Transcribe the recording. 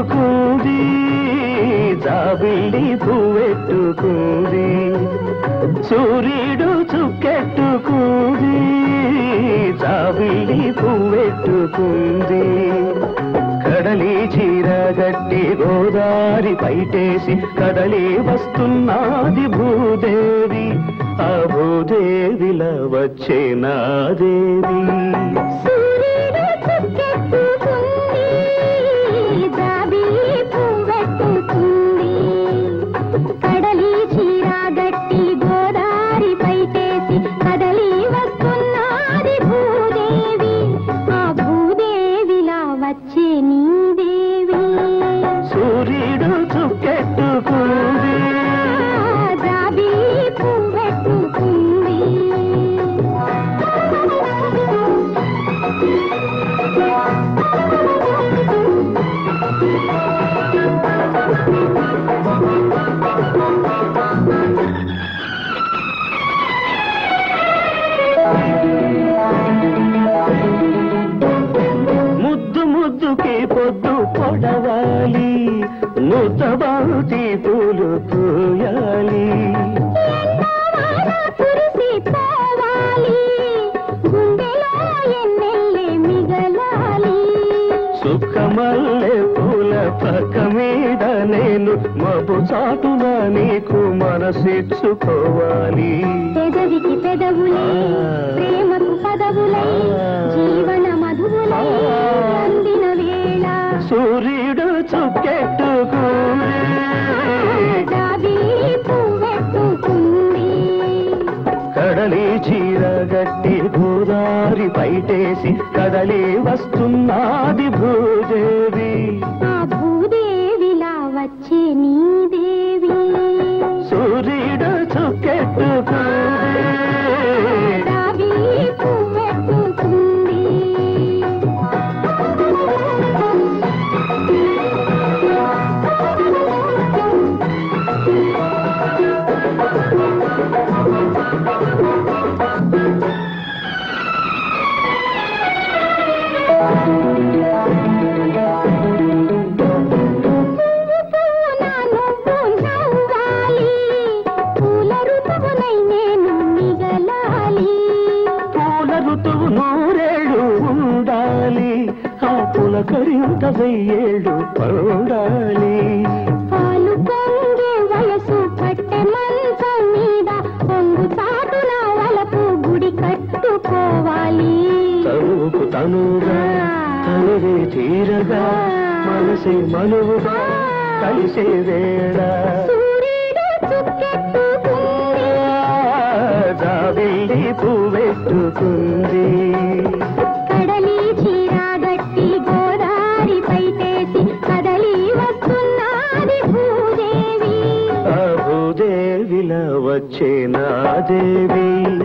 చుక్కెట్టుకుంది జాబిల్లి పువ్వెట్టుకుంది సూర్యుడు చుక్కెట్టుకుంది జాబిల్లి పువ్వెట్టుకుంది కడలి చీర గట్టి గోదారి పైటేసి కదలి వస్తున్నది భూదేవి ఆ భూదేవిలా వచ్చే నా దేవి సూర్యుడు చుక్కెట్టుకుంది జాబిల్లి పువ్వెట్టుకుంది కడలి చీర గట్టి గోదారి పైటేసి కదలి వస్తున్నది భూదేవి ఆ భూదేవిలా వచ్చే నీ దేవి సూర్యుడు చుక్కెట్టుకుంది జాబిల్లి పువ్వెట్టుకుంది ముద్దు ముద్దుకి పొద్దు పొడవాలి ముద్దబాతి పూలు పూయాలి ఎండవాన కురిసి పోవాలి గుండెలో ఎన్నెల్లే మిగలాలి సుఖమల్లె పూల పక్క మీద నేను మబ్బు చాటున నీకు మనసిచ్చుకోవాలి పెదవికి పెదవులై ప్రేమకు పదవులై జీవన మధువులై అందిన వేళ సూర్యుడు చుక్కెట్టుకుంది జాబిల్లి పువ్వెట్టుకుంది కడలి చీర గట్టి గోదారి పైటేసి కదలి వస్తున్నది భూదేవి ఆ భూదేవిలా వచ్చే నీ దేవి సూర్యుడు చుక్కెట్టుకుంది జాబిల్లి పువ్వెట్టుకుంది పువ్వున నువ్వు నవ్వాలి పూల ఋతువునై నేను మిగలాలి పూల ఋతువు నూరేళ్ళు ఉండాలి ఆ పులకరింత వెయ్యేళ్ళు పరుడాలి పాలు పొంగే వయసు పట్టె మంచం మీద పొంగు చాటున వలపు గుడి కట్టుకోవాలి తనుకు తనుగా తనువే తీరగా మనసే మనువుగా కలిసే వేళ సూర్యుడు చుక్కెట్టుకుంది జాబిల్లి పువ్వెట్టుకుంది కడలి చీర గట్టి గోదారి పైటేసి కదలి వస్తున్నది భూదేవి ఆ భూదేవిలా వచ్చే నా దేవి